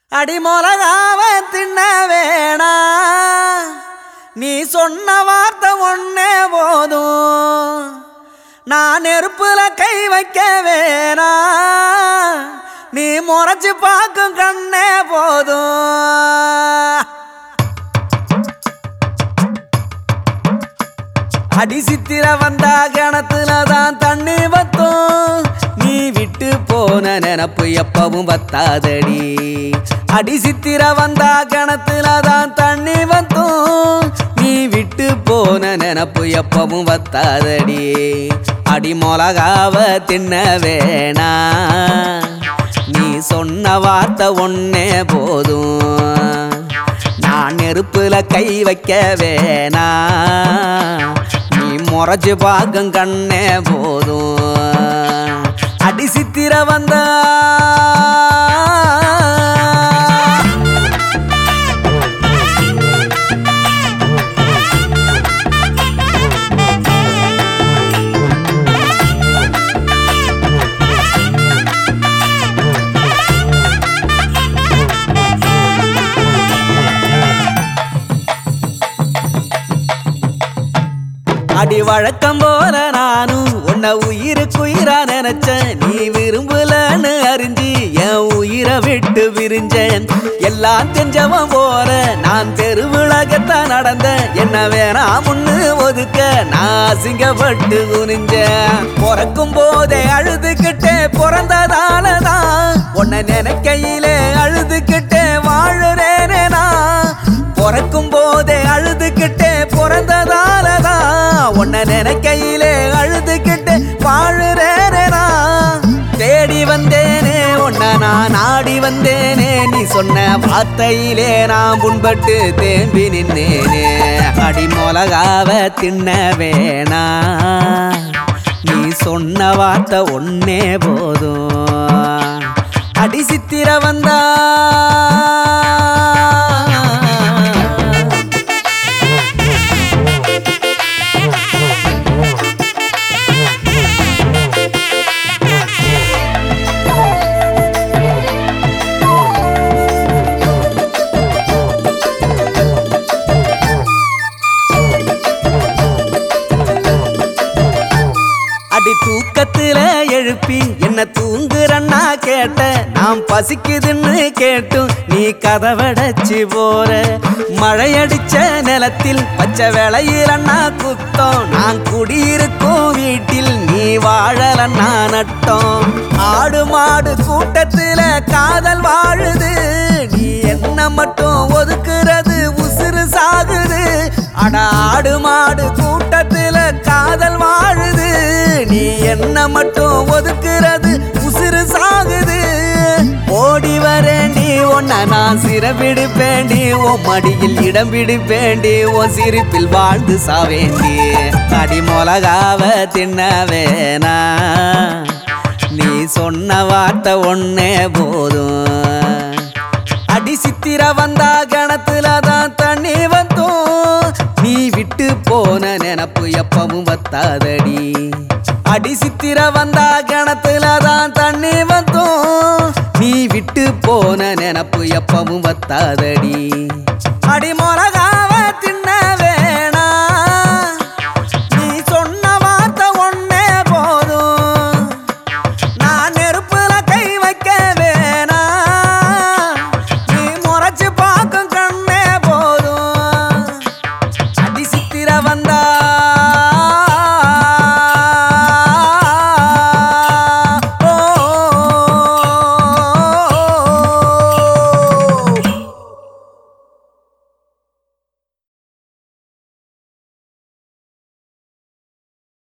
அடிமொலகாவ தின்ன வேணா நீ சொன்ன வார்த்தை ஒன்னே போதும் நான் நெருப்புல கை வைக்க வேணா நீ முறைச்சு பார்க்கும் கண்ணே போதும் அடி சித்திர வந்தா கிணத்துல தான் தண்ணி வத்தும் நீ விட்டு போன நினப்பு எப்பவும் வத்தாதடி அடி சித்திர வந்தா கிணத்துல தான் தண்ணி வத்தும் நீ விட்டு போன நினப்பு எப்பவும் வத்தாதடி அடி மொளகாவ தின்ன வேணா நீ சொன்ன வார்த்தை ஒன்னே போதும் நான் நெருப்புல கை வைக்க வேணா நீ முறைச்சு பார்க்கும் கண்ணே போதும் அடி சித்திர வந்தா அடி வழக்கம் போல நானும் உன்னை உயிருக்குயிரா நினைச்சேன் நீ விரும்பலன்னு அறிஞ்சு என் உயிரை விட்டு விரிஞ்சேன் எல்லாம் தெரிஞ்சவன் போற நான் தெருவிழகத்தான் நடந்தேன் என்ன வேணாம் முன்னு ஒதுக்க நான் அசிங்கப்பட்டு குனிஞ்சேன் பிறக்கும் போதே அழுதுகிட்டே பிறந்ததாலதான் உன்னை நினைக்கையிலே அழுதுகிட்டே வாழுறேனே நான் பிறக்கும் போதே அழுதுகிட்டே பிறந்ததாலதான் உன்னை நினைக்கையிலே அழுதுகிட்டு வாழுறேனே நான் தேடி வந்தேனே உன்னை நான் நாடி வந்தேனே நீ சொன்ன வார்த்தையிலே நான் புண்பட்டு தேம்பி நின்னேனே அடி மொளகாவ தின்ன வேணா நீ சொன்ன வார்த்தை ஒன்னே போதும் அடி சித்திர வந்தா அடி தூக்கத்துல எழுப்பி என்ன தூங்குறன்னா கேட்ட நான் பசிக்குதுன்னு கேட்டும் நீ கதவடைச்சு போற மழையடிச்ச நிலத்தில் பச்சை விளையிலன்னா குத்தம் நான் குடியிருக்கும் வீட்டில் நீ வாழலன்னா நட்டோம் ஆடு மாடு கூட்டத்துல காதல் வாழுது நீ என்ன மட்டும் ஒதுக்குறது உசுறு சாகுது அட ஆடு மாடு கூட்டத்துல காதல் வாழுது நீ என்ன மட்டும் ஒதுக்குறது உசுறு சாகுது ஓடி வரேண்டி உன்னை நான் சிறப்பிடிப்பேண்டி உன் மடியில் இடம் பிடிப்பேண்டி உன் சிரிப்பில் வாழ்ந்து சாவேண்டி அடி மொளகாவ தின்ன வேணா நீ சொன்ன வார்த்தை ஒன்னே போதும் அடி சித்திர வந்தா கணத்துல தான் தண்ணி வந்தோம் நீ விட்டு போன நினப்பு எப்பவும் வத்தாதடி அடி சித்திர வந்தா கணத்துல தான் தண்ணி வந்தோம் நீ விட்டு போன நினப்பு எப்பவும் வத்தாதடி அடி மொளகா